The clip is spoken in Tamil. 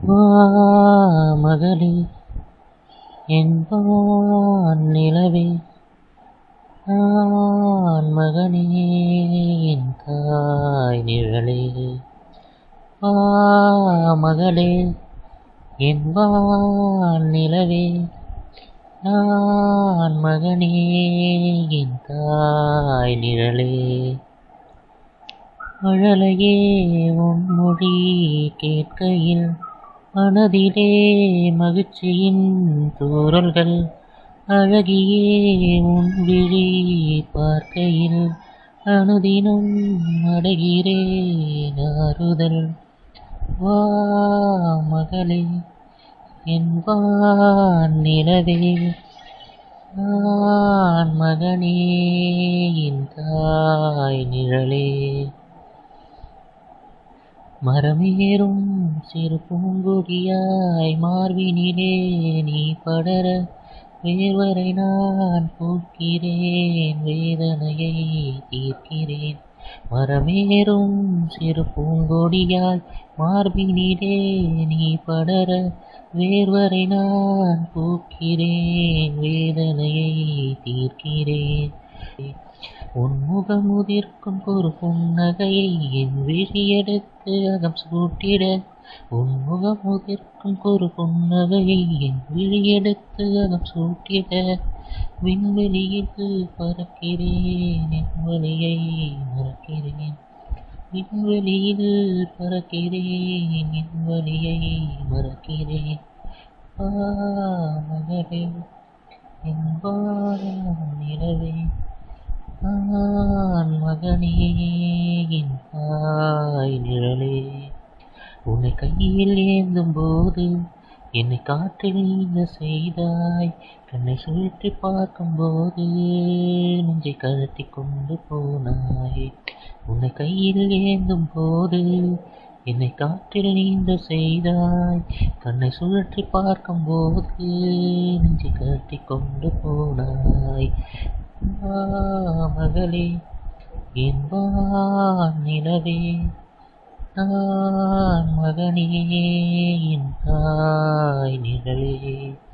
வா மகளே என்பான் நிலவே நான் மகனே என் தாய் நிழலே வா மகளே என்பான் நிலவே நான் மகனே என் தாய் நிழலே அழலையே உன் மொழி கேட்கையில் மனதிலே மகிழ்ச்சியின் தூறல்கள் அழகியே உன் விழி பார்க்கையில் அனுதினம் அடைகிறேன் ஆறுதல் வா மகளே என்பான் நிலவே நான் மகனே என் தாய் நிழலே மரமேறும் சிறு பூங்கொடியாய் மார்பினிலே நீ படர வேர்வரை நான் பூக்கிறேன் வேதனையை தீர்க்கிறேன் மரமேறும் சிறு பூங்கொடியாய் மார்பினிலே நீ படர வேர்வரை நான் பூக்கிறேன் வேதனையை தீர்க்கிறேன் உன்முகம் உதிர்க்கும் ஒரு புன்னகையை என் விழியெடுத்து அகம் சூட்டிட உன்முகம் உதிர்க்கும் ஒரு புன்னகையை என் விழியெடுத்து அகம் சூட்டிட விண்வெளியில் பறக்கிறேன் என் வழியை மறக்கிறேன் விண்வெளியில் பறக்கிறேன் என் வழியை மறக்கிறேன் ஆ மகளே என்பான் நிலவே நான் மகனே என் தாய் நிழலே உன்னை கையில் ஏந்தும் போது என்னை காற்றில் நீங்க செய்தாய் கண்ணை சுழற்றி பார்க்கும் போது நெஞ்சை கழட்டி கொண்டு போனாய் உன்னை கையில் ஏந்தும் போது என்னை காற்றில் நீந்த செய்தாய் கண்ணை சுழற்றி பார்க்கும் போது நெஞ்சை கழட்டி கொண்டு போனாய் வா மகளே என்பான் நிலவே நான் மகனே என் தாய் நிழலே